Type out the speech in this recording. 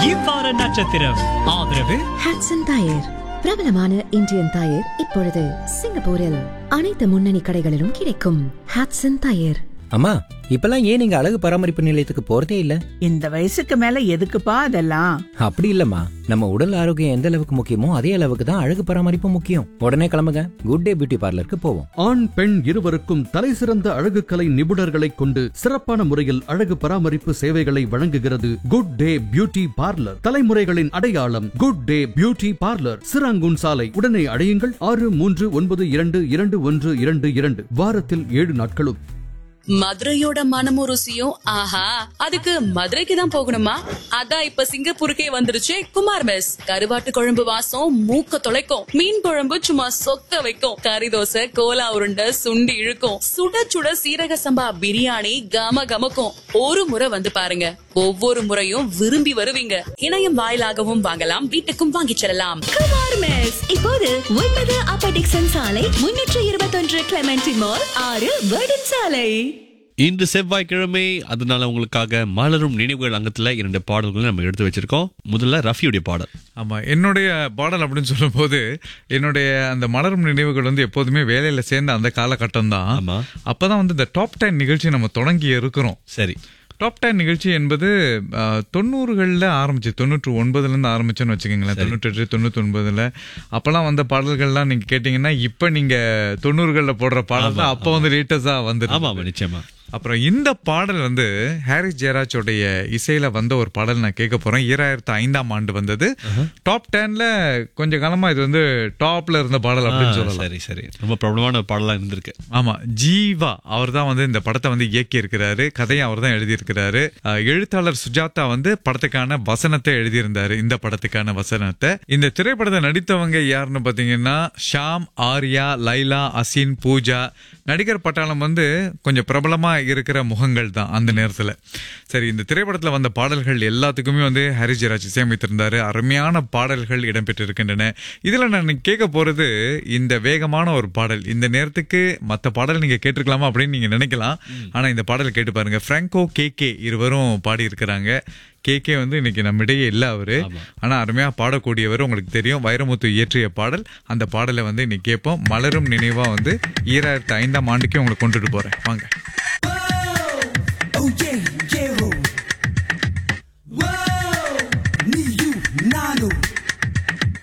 இவ்வார நட்சத்திரம் ஆதரவு Hotson tyre பிரபலமான இந்தியன் டயர் இப்பொழுது சிங்கப்பூரில் அனைத்து முன்னணி கடைகளிலும் கிடைக்கும் ஹாட்சன் டயர் அம்மா இப்பெல்லாம் ஏன் நீங்க அழகு பராமரிப்பு நிலையத்துக்கு போறதே இல்ல இந்த வயசுக்கு மேல எதுக்குப்பா அதெல்லாம் அப்படி இல்லம்மா நம்ம உடல் ஆரோக்கியம் எந்த அளவுக்கு முக்கியமோ அதே அளவுக்கு தான் அழகு பராமரிப்பு முக்கியம் உடனே கிளம்புங்க குட் டே பியூட்டி பார்லருக்கு போவோம் ஆண் பெண் இருவருக்கும் தலைசிறந்த அழகுக்கலை நிபுணர்களைக் கொண்டு சிறப்பான முறையில் அழகு பராமரிப்பு சேவைகளை வழங்குகிறது குட் டே பியூட்டி பார்லர் தலைமுறைகளின் அடையாளம் good day beauty parlour Serangoon சாலை உடனே அடையுங்கள் ஆறு மூன்று ஒன்பது இரண்டு இரண்டு ஒன்று இரண்டு இரண்டு வாரத்தில் ஏழு நாட்களும் மதுரையோட மனமும் ருசியும் ஆஹா அதுக்கு மதுரைக்கு தான் போகணுமா அதான் இப்ப சிங்கப்பூருக்கே வந்துருச்சு குமார் மெஸ் கருவாட்டு குழம்பு வாசம் மூக்க தொலைக்கும் மீன் குழம்பு சும்மா சொக்க வைக்கும் கறி தோசை கோலா உருண்டை சுண்டி இழுக்கும் சுட சுட சீரக சம்பா பிரியாணி கம கமக்கும் ஒரு முறை வந்து பாருங்க ஒவ்வொரு முறையும் விரும்பி வருவீங்க இணையம் வாயிலாகவும் வாங்கலாம் வீட்டுக்கும் வாங்கிச் செல்லலாம் குமார் மெஸ் இப்போது ஒன்பது அப்பர் டிக்சன் சாலை முன்னூற்று இருபத்தொன்று கிளமெண்டி மால் ஆறு வேர்டன் சாலை இன்று செவ்வாய்க்கிழமை அதனால உங்களுக்காக மலரும் நினைவுகள் அங்கத்துல இரண்டு பாடல்களை நம்ம எடுத்து வச்சிருக்கோம் முதல்ல ரஃபியுடைய பாடல் ஆமா என்னுடைய பாடல் அப்படின்னு சொல்லும்போது என்னுடைய அந்த மலரும் நினைவுகள் வந்து எப்போதுமே வேலையில சேர்ந்த அந்த காலகட்டம் தான் ஆமா. அப்பதான் வந்து இந்த டாப் டென் நிகழ்ச்சி நம்ம தொடங்கி இருக்கிறோம் சரி டாப் டென் நிகழ்ச்சி என்பது ஆஹ், தொண்ணூறுகள்ல ஆரம்பிச்சு தொண்ணூற்று ஒன்பதுல இருந்து ஆரம்பிச்சோன்னு வச்சுக்கோங்களேன் தொண்ணூற்றி எட்டு தொண்ணூத்தி ஒன்பதுல அப்பெல்லாம் வந்த பாடல்கள்லாம் நீங்க கேட்டீங்கன்னா இப்ப நீங்க தொண்ணூறுகள்ல போடுற பாடல் தான் அப்ப வந்து லேட்டஸ்டா வந்து ஆமா ஆமா நிச்சயமா அப்புறம் இந்த பாடல் வந்து ஹாரிஸ் ஜெயராஜோடைய இசையில வந்த ஒரு பாடல் நான் கேட்க போறேன் ஈராயிரத்து ஐந்தாம் ஆண்டு வந்தது டாப் டென்ல கொஞ்ச காலமா இது வந்து டாப்ல இருந்த பாடல் அப்படின்னு ஆ, சொல்லலாம் சரி சரி ரொம்ப பிரபலமான ஒரு பாடலா இருந்திருக்கு ஆமா ஜீவா அவர் தான் வந்து இந்த படத்தை வந்து இயக்கி இருக்கிறாரு கதையை அவர் தான் எழுதியிருக்கிறாரு அஹ், எழுத்தாளர் சுஜாதா வந்து படத்துக்கான வசனத்தை எழுதியிருந்தாரு இந்த படத்துக்கான வசனத்தை இந்த திரைப்படத்தை நடித்தவங்க யாருன்னு பாத்தீங்கன்னா ஷாம் ஆர்யா லைலா அசின் பூஜா நடிகர் பட்டாளம் வந்து கொஞ்சம் பிரபலமா இருக்கிற முகங்கள் தான் அந்த நேரத்துல சரி இந்த திரைப்படத்துல வந்த பாடல்கள் எல்லாத்துக்குமே வந்து ஹரிஸ் ஜெயராஜ் இசையமைத்திருந்தாரு அருமையான பாடல்கள் இடம்பெற்று இருக்கின்றன இதுல நான் கேட்க போறது இந்த வேகமான ஒரு பாடல் இந்த நேரத்துக்கு மத்த பாடல் நீங்க கேட்டிருக்கலாமா அப்படின்னு நீங்க நினைக்கலாம் ஆனா இந்த பாடல் கேட்டு பாருங்க பிராங்கோ கே கே இருவரும் பாடி இருக்கிறாங்க கே கே வந்து இன்னைக்கு நம்மிடையே இல்ல அவரு ஆனா அருமையா பாடக்கூடியவர் உங்களுக்கு தெரியும் வைரமுத்து இயற்றிய பாடல் அந்த பாடலை வந்து இன்னைக்கு கேட்போம் மலரும் நினைவா வந்து ஈராயிரத்து ஐந்தாம் ஆண்டுக்கே உங்களுக்கு கொண்டுட்டு போறேன் வாங்க